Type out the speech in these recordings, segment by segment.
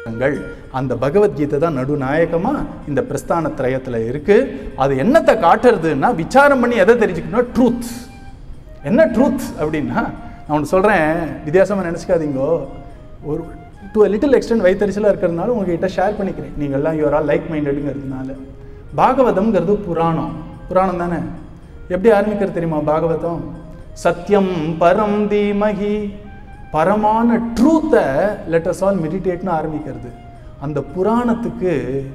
ங்கள். அந்த பகவத்கீதை தான் நடுநாயகமா இந்த பிரஸ்தான திரயத்துல இருக்கு அது என்னத்தை காட்டுறதுன்னா விசாரம் பண்ணி எதை தெரிஞ்சுக்கணும் ட்ரூத் என்ன ட்ரூத் அப்படின்னா நான் ஒன்று சொல்கிறேன் வித்தியாசமாக நினச்சிக்காதீங்கோ ஒரு டு a லிட்டில் எக்ஸ்டென்ட் வைத்தறிச்சலாக இருக்கிறதுனால உங்ககிட்ட ஷேர் பண்ணிக்கிறேன் நீங்கள்லாம் யுவர் ஆல் லைக் மைண்டடுங்கிறதுனால பாகவதம்ங்கிறது புராணம் புராணம் தானே எப்படி ஆரம்பிக்கிறது தெரியுமா பாகவதம் சத்யம் பரம் தீமகி பரமான ட்ரூத்தை லெட்டஸ் ஆல் மெடிடேட்னு ஆரம்பிக்கிறது அந்த புராணத்துக்கு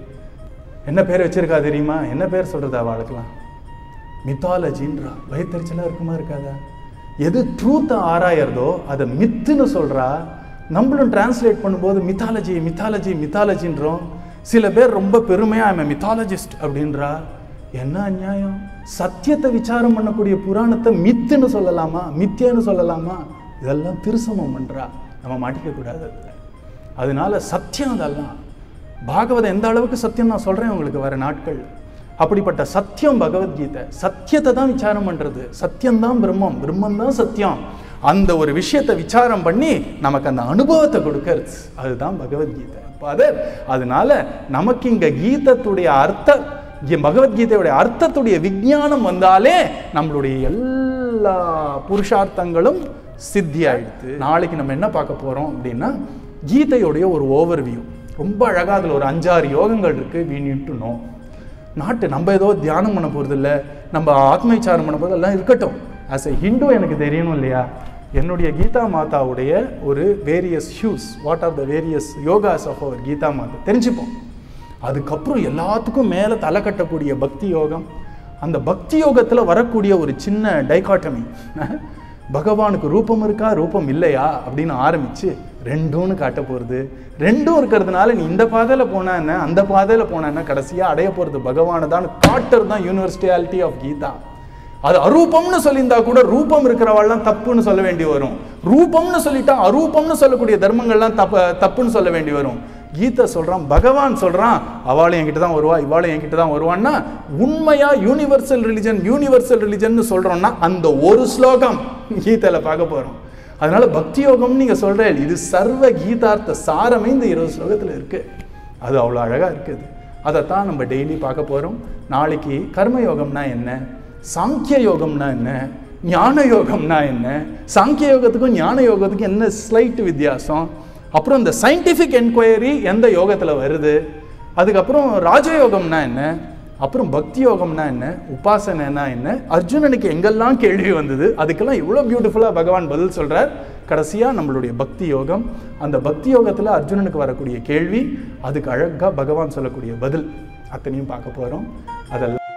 என்ன பேர் வச்சிருக்கா தெரியுமா என்ன பேர் சொல்றது அவளுக்கெல்லாம் மித்தாலஜின்றா வயிற்றுச்சலாக இருக்குமா இருக்காதா எது ட்ரூத்தை ஆராயறதோ அதை மித்துன்னு சொல்றா நம்மளும் டிரான்ஸ்லேட் பண்ணும்போது மித்தாலஜி மித்தாலஜி மித்தாலஜின்றோம் சில பேர் ரொம்ப பெருமையா ஐம் மித்தாலஜிஸ்ட் அப்படின்றா என்ன அநியாயம் சத்தியத்தை விசாரம் பண்ணக்கூடிய புராணத்தை மித்துன்னு சொல்லலாமா மித்தியன்னு சொல்லலாமா இதெல்லாம் திருசமம் பண்றா நம்ம மாட்டிக்க கூடாது அதுல. அதனால சத்தியம் அதெல்லாம் பாகவதம் எந்த அளவுக்கு சத்தியம் நான் சொல்றேன் உங்களுக்கு வர நாட்கள் அப்படிப்பட்ட சத்தியம் பகவத்கீதை சத்தியத்தை தான் விசாரம் பண்றது சத்தியம்தான் பிரம்மம் பிரம்மம் தான் சத்தியம் அந்த ஒரு விஷயத்தை விசாரம் பண்ணி நமக்கு அந்த அனுபவத்தை கொடுக்கறது அதுதான் பகவத்கீதை ஃபாதர் அதனால நமக்கு இங்க கீதத்துடைய அர்த்த இங்க பகவத்கீதையுடைய அர்த்தத்துடைய விஞ்ஞானம் வந்தாலே நம்மளுடைய எல்லா புருஷார்த்தங்களும் சித்தி ஆயிடுது நாளைக்கு நம்ம என்ன பார்க்க போறோம் அப்படின்னா கீதையுடைய ஒரு ஓவர்வியூ ரொம்ப அழகா அதுல ஒரு அஞ்சாறு யோகங்கள் இருக்கு we need to know நாட்டு நம்ம ஏதோ தியானம் பண்ண போறது இல்ல நம்ம ஆத்ம விசாரம் பண்ண போறது எல்லாம் இருக்கட்டும் ஆஸ் எ ஹிந்து எனக்கு தெரியணும் இல்லையா என்னுடைய கீதா மாதாவுடைய ஒரு various hues what are the various yogas of our Gita Mata தெரிஞ்சுப்போம் அதுக்கப்புறம் எல்லாத்துக்கும் மேலே தலை கட்டக்கூடிய பக்தி யோகம் அந்த பக்தி யோகத்துல வரக்கூடிய ஒரு சின்ன டைகாட்டமி பகவானுக்கு ரூபம் இருக்கா ரூபம் இல்லையா அப்படின்னு ஆரம்பிச்சு ரெண்டும்னு காட்ட போறது ரெண்டும் இருக்கிறதுனால நீ இந்த பாதையில போனா என்ன அந்த பாதையில போனா என்ன கடைசியா அடைய போறது பகவானை தான் காட்டுறது தான் யூனிவர்சிட்டியாலிட்டி ஆஃப் கீதா அது அரூபம்னு சொல்லியிருந்தா கூட ரூபம் இருக்கிறவாள்லாம் தப்புன்னு சொல்ல வேண்டி வரும் ரூபம்னு சொல்லிட்டா அரூபம்னு சொல்லக்கூடிய தர்மங்கள்லாம் தப்பு தப்புன்னு சொல்ல வேண்டி வரும் கீதை சொல்றான் பகவான் சொல்றான் அவளும் என்கிட்ட தான் வருவா இவாளும் என்கிட்ட தான் வருவான்னா உண்மையா யூனிவர்சல் ரிலிஜன் யூனிவர்சல் ரிலிஜன் சொல்றோம்னா அந்த ஒரு ஸ்லோகம் கீதையில பார்க்க போறோம் அதனால பக்தி யோகம் நீங்க சொல்றேன் இது சர்வ கீதார்த்த சாரமே இந்த இருபது ஸ்லோகத்துல இருக்கு அது அவ்வளோ அழகா இருக்குது அதைத்தான் நம்ம டெய்லி பார்க்க போறோம் நாளைக்கு கர்ம யோகம்னா என்ன சாங்கிய யோகம்னா என்ன ஞான யோகம்னா என்ன சாங்கிய யோகத்துக்கும் ஞான யோகத்துக்கும் என்ன ஸ்லைட் வித்தியாசம் அப்புறம் இந்த சயின்டிஃபிக் என்கொயரி எந்த யோகத்துல வருது அதுக்கப்புறம் ராஜயோகம்னா என்ன அப்புறம் பக்தி யோகம்னா என்ன உபாசனைனா என்ன அர்ஜுனனுக்கு எங்கெல்லாம் கேள்வி வந்தது அதுக்கெல்லாம் இவ்வளோ பியூட்டிஃபுல்லாக பகவான் பதில் சொல்றார் கடைசியாக நம்மளுடைய பக்தி யோகம் அந்த பக்தி யோகத்தில் அர்ஜுனனுக்கு வரக்கூடிய கேள்வி அதுக்கு அழகாக பகவான் சொல்லக்கூடிய பதில் அத்தனையும் பார்க்க போகிறோம் அதெல்லாம்